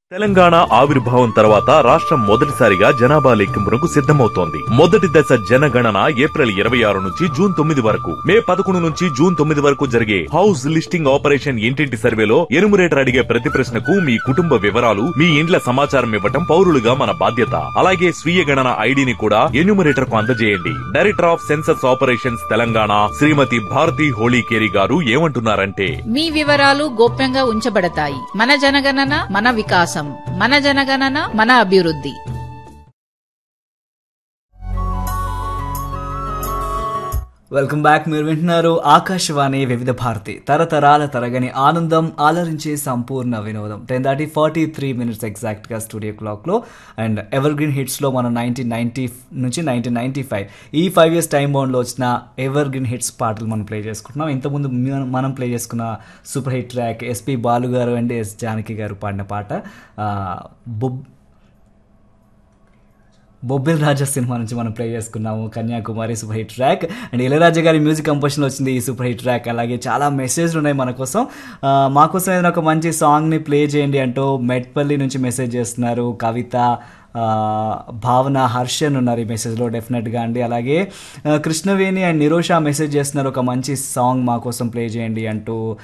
తెలంగాణ ఆవిర్భావం తర్వాత రాష్ట్రం మొదటిసారిగా జనాభా లెక్కింపునకు సిద్ధమవుతోంది మొదటి దశ జనగణన ఏప్రిల్ ఇరవై ఆరు నుంచి జూన్ తొమ్మిది వరకు మే పదకొండు నుంచి జూన్ తొమ్మిది వరకు జరిగే హౌస్ లిస్టింగ్ ఆపరేషన్ ఇంటింటి సర్వేలో ఎనుమరేటర్ అడిగే ప్రతి ప్రశ్నకు మీ కుటుంబ వివరాలు మీ ఇండ్ల సమాచారం ఇవ్వటం పౌరులుగా మన బాధ్యత అలాగే స్వీయ గణన ఐడిని కూడా ఎన్యూమరేటర్ కు అందజేయండి director of census operations Telangana Shrimati Bharati Holikeri గారు ఏమంటున్నారంటే మీ వివరాలు గోప్యంగా ఉంచబడతాయి మన జనగణన మన వికాసం మన జనగణన మన అభివృద్ధి వెల్కమ్ బ్యాక్ మీరు వింటున్నారు ఆకాశవాణి వివిధ భారతి తరతరాల తరగని ఆనందం ఆలరించే సంపూర్ణ వినోదం టెన్ దాటి ఫార్టీ త్రీ మినిట్స్ ఎగ్జాక్ట్గా స్టూడియో క్లాక్లో అండ్ ఎవర్ గ్రీన్ హిట్స్లో మనం నైన్టీన్ నైన్టీ నుంచి నైన్టీన్ నైన్టీ ఫైవ్ ఈ ఫైవ్ ఇయర్స్ టైం బౌండ్లో వచ్చిన ఎవర్ గ్రీన్ హిట్స్ పాటలు మనం ప్లే చేసుకుంటున్నాం ఇంతకుముందు మన- మనం ప్లే చేసుకున్న super hit track SP Balu గారు అండ్ ఎస్ జానకి గారు పాడిన పాట ఆ, బొబ్ బొబ్బిల్ రాజా సినిమా నుంచి మనం ప్లే చేసుకున్నాము Kanyakumari super hit track and Ilayaraja గారి మ్యూజిక్ కంపోజిషన్లో వచ్చింది ఈ సూపర్ హిట్ ట్రాక్ అలాగే చాలా మెసేజ్లు ఉన్నాయి మన కోసం ఆ, మా కోసం ఏదైనా ఒక మంచి సాంగ్ని ప్లే చేయండి అంటూ మెట్పల్లి నుంచి మెసేజ్ చేస్తున్నారు కవిత ఆ, భావన హర్షన్ ఉన్నారు ఈ మెసేజ్లో డెఫినెట్గా అండి అలాగే ఆ, కృష్ణవేణి అండ్ నిరోష మెసేజ్ చేస్తున్నారు ఒక మంచి సాంగ్ మా కోసం ప్లే చేయండి అంటూ